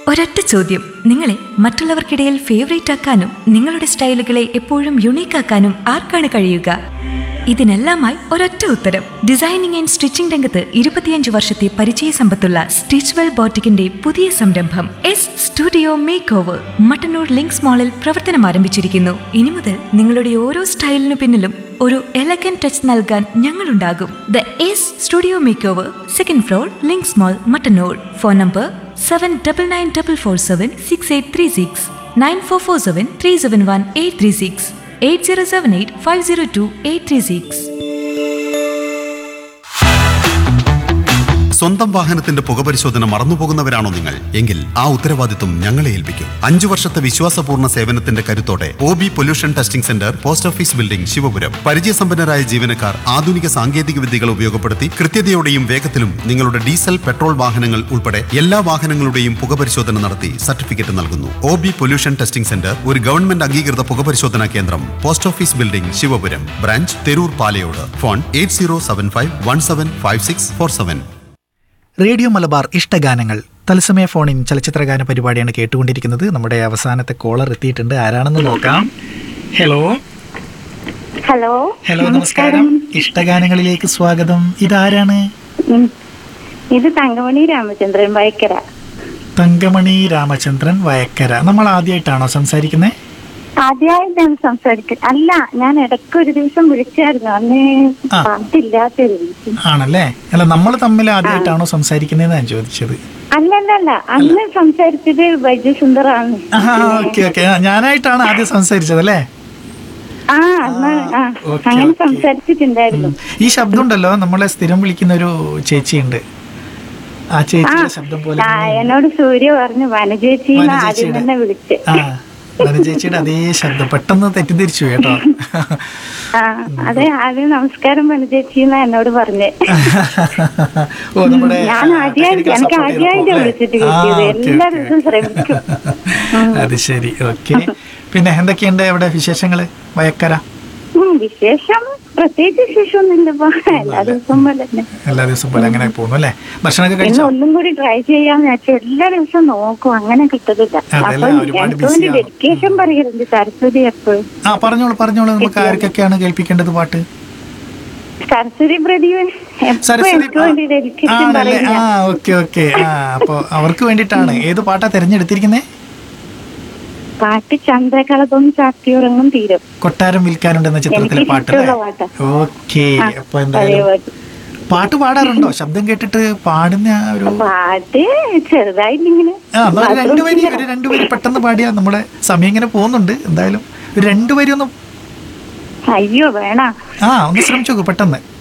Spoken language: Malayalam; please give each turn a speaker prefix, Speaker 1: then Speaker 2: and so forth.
Speaker 1: ഒരൊറ്റ ചോദ്യം നിങ്ങളെ മറ്റുള്ളവർക്കിടയിൽ ഫേവറേറ്റ് ആക്കാനും നിങ്ങളുടെ സ്റ്റൈലുകളെ എപ്പോഴും യുണീക്ക് ആക്കാനും ആർക്കാണ് കഴിയുക ഇതിനെല്ലാമായി ഒരൊറ്റ ഉത്തരം ഡിസൈനിങ് ആൻഡ് സ്റ്റിച്ചിംഗ് രംഗത്ത് ഇരുപത്തിയഞ്ച് വർഷത്തെ പരിചയ സമ്പത്തുള്ള സ്റ്റിച്ച്വെൽ ബോട്ടിക്കിന്റെ പുതിയ സംരംഭം S studio make over Mattannur Links മാളിൽ പ്രവർത്തനം ആരംഭിച്ചിരിക്കുന്നു ഇനി മുതൽ നിങ്ങളുടെ ഓരോ സ്റ്റൈലിനു പിന്നിലും ഒരു എലഗൻ ടച്ച് നൽകാൻ ഞങ്ങളുണ്ടാകും the S studio make over second floor Links mall Mattannur phone number seven double nine double four seven six eight three six nine four four seven three seven one eight three six eight zero seven eight five zero two eight three six
Speaker 2: സ്വന്തം വാഹനത്തിന്റെ പുകപരിശോധന മറന്നുപോകുന്നവരാണോ നിങ്ങൾ എങ്കിൽ ആ ഉത്തരവാദിത്വം ഞങ്ങളെ ഏൽപ്പിക്കും അഞ്ചു വർഷത്തെ വിശ്വാസപൂർണ്ണ സേവനത്തിന്റെ കരുത്തോടെ O B pollution testing centre post office building Sivapuram പരിചയസമ്പന്നരായ ജീവനക്കാർ ആധുനിക സാങ്കേതിക വിദ്യകൾ ഉപയോഗപ്പെടുത്തി കൃത്യതയോടെയും വേഗത്തിലും നിങ്ങളുടെ ഡീസൽ പെട്രോൾ വാഹനങ്ങൾ ഉൾപ്പെടെ എല്ലാ വാഹനങ്ങളുടെയും പുകപരിശോധന നടത്തി സർട്ടിഫിക്കറ്റ് നൽകുന്നു O B pollution testing centre ഒരു ഗവൺമെന്റ് അംഗീകൃത പുകപരിശോധനാ കേന്ദ്രം post office building Sivapuram branch Theroor Palayode phone eight zero seven five one seven five six four seven
Speaker 3: radio Malabar ഇഷ്ടഗാനങ്ങൾ തത്സമയ ഫോണിൻ ചലച്ചിത്രഗാന പരിപാടിയാണ് കേട്ടുകൊണ്ടിരിക്കുന്നത് നമ്മുടെ അവസാനത്തെ കോളർ എത്തിയിട്ടുണ്ട് ആരാണെന്ന് നോക്കാം ഹലോ
Speaker 4: ഹലോ
Speaker 3: ഹലോ നമസ്കാരം ഇഷ്ടഗാനങ്ങളിലേക്ക് സ്വാഗതം ഇതാരാണ്
Speaker 4: ഉം. ഇത് തങ്കമണി രാമചന്ദ്രൻ വയക്കര
Speaker 3: തങ്കമണി രാമചന്ദ്രൻ വയക്കര നമ്മൾ ആദ്യമായിട്ടാണോ സംസാരിക്കുന്നത്
Speaker 4: ആദ്യമായിട്ടാണ് സംസാരിക്കുന്നത് അല്ല ഞാൻ ഇടയ്ക്ക് ഒരു ദിവസം വിളിച്ചായിരുന്നു അന്ന്
Speaker 3: ആ.
Speaker 4: പാട്ടില്ലാത്തൊരു ദിവസം
Speaker 3: ആണല്ലേ അല്ല നമ്മൾ തമ്മിൽ ആദ്യമായിട്ടാണോ സംസാരിക്കുന്നതെന്ന് ഞാൻ ചോദിച്ചത്
Speaker 4: അല്ലല്ലല്ല അന്ന് സംസാരിച്ചത് വൈദ്യസുന്ദറാണ്
Speaker 3: ഓക്കെ ഓക്കെ ഞാനായിട്ടാണ് ആദ്യം സംസാരിച്ചത് അല്ലേ
Speaker 4: ആ അന്ന് ആ
Speaker 3: ഓക്കേ,
Speaker 4: അങ്ങനെ
Speaker 3: ഓക്കേ.
Speaker 4: സംസാരിച്ചിട്ടുണ്ടായിരുന്നു
Speaker 3: ഈ ശബ്ദം ഉണ്ടല്ലോ നമ്മളെ സ്ഥിരം വിളിക്കുന്ന ഒരു ചേച്ചിയുണ്ട് ആ
Speaker 4: ആ
Speaker 3: ചേച്ചിയുടെ ശബ്ദം പോലെ
Speaker 4: ആ, എന്നോട് സൂര്യ പറഞ്ഞു വനജേച്ചിന്ന് ആദ്യം
Speaker 3: വനജേച്ചിയുടെ.
Speaker 4: തന്നെ വിളിച്ച്
Speaker 3: ആ വന ചേച്ചിയുടെ അതേ ശബ്ദം പെട്ടെന്ന് തെറ്റിദ്ധരിച്ചു കേട്ടോ
Speaker 4: ആ അതെ ആദ്യം നമസ്കാരം വനജേച്ചിന്ന് എന്നോട് പറഞ്ഞേ
Speaker 3: ഓ നമ്മുടെ
Speaker 4: ഞാൻ ആദ്യമായിട്ട് എനിക്ക് ആദ്യമായിട്ട് വിളിച്ചിട്ട് കിട്ടിയത് എല്ലാ ദിവസവും ശ്രമിക്കും
Speaker 3: അത് ശരി ഓക്കെ പിന്നെ എന്തൊക്കെയുണ്ട് അവിടെ വിശേഷങ്ങള് വയക്കര
Speaker 4: ഉം, വിശേഷം പ്രത്യേകിച്ച് വിശേഷമൊന്നുമില്ല ഇപ്പൊ എല്ലാ ദിവസവും പോലെ തന്നെ
Speaker 3: എല്ലാ ദിവസവും പോലെ അങ്ങനെ പോകുന്നു അല്ലേ ഭക്ഷണമൊക്കെ
Speaker 4: ഇന്ന്
Speaker 3: കഴിച്ചോ
Speaker 4: ഒന്നും കൂടി ട്രൈ ചെയ്യാന്ന് വെച്ചാൽ എല്ലാ ദിവസവും നോക്കും അങ്ങനെ കിട്ടത്തില്ല
Speaker 3: അതല്ല,
Speaker 4: അപ്പൊ
Speaker 3: ഒരുപാട്
Speaker 4: എനിക്ക് വേണ്ടി
Speaker 3: busy ആണ്.
Speaker 4: ഡെഡിക്കേഷൻ പറയലുണ്ട് സരസ്വതി എപ്പോഴും
Speaker 3: ആ പറഞ്ഞോളൂ പറഞ്ഞോളൂ നമുക്ക് ആർക്കൊക്കെയാണ് കേൾപ്പിക്കേണ്ടത് പാട്ട്
Speaker 4: സരസ്വതി പ്രതിഭ എപ്പോ
Speaker 3: സരസ്വതി
Speaker 4: എനിക്ക് വേണ്ടി ഡെഡിക്കേഷൻ
Speaker 3: ആണല്ലേ
Speaker 4: പറയില്ല
Speaker 3: ആ ഓക്കെ ഓക്കെ ആ അപ്പൊ അവർക്ക് വേണ്ടിയിട്ടാണ് ഏത് പാട്ടാ തെരഞ്ഞെടുത്തിരിക്കുന്നേ
Speaker 4: പാട്ട് ചന്ദ്രകളതും ചാത്തിയുറങ്ങും തീരും
Speaker 3: കൊട്ടാരം വിൽക്കാനുണ്ടെന്ന ചിത്രത്തിലെ
Speaker 4: എനിക്ക്
Speaker 3: പാട്ടല്ലേ
Speaker 4: ഇഷ്ടമുള്ള പാട്ടാ.
Speaker 3: ഓക്കെ
Speaker 4: ആ,
Speaker 3: അപ്പൊ
Speaker 4: പഴയ
Speaker 3: എന്തായാലും
Speaker 4: പാട്ട്.
Speaker 3: പാട്ട് പാടാറുണ്ടോ ശബ്ദം കേട്ടിട്ട് പാടുന്ന ആ ഒരു
Speaker 4: പാട്ട് ചെറുതായിട്ടിങ്ങനെ
Speaker 3: ആ എന്നാ ഒരു രണ്ടു വരി ഒരു രണ്ടു വരി പെട്ടെന്ന് പാടിയാ നമ്മുടെ സമയം ഇങ്ങനെ പോകുന്നുണ്ട് എന്തായാലും ഒരു രണ്ടു വരി ഒന്ന്
Speaker 4: അയ്യോ വേണ
Speaker 3: ആ ഒന്ന് ശ്രമിച്ചു നോക്കൂ പെട്ടെന്ന്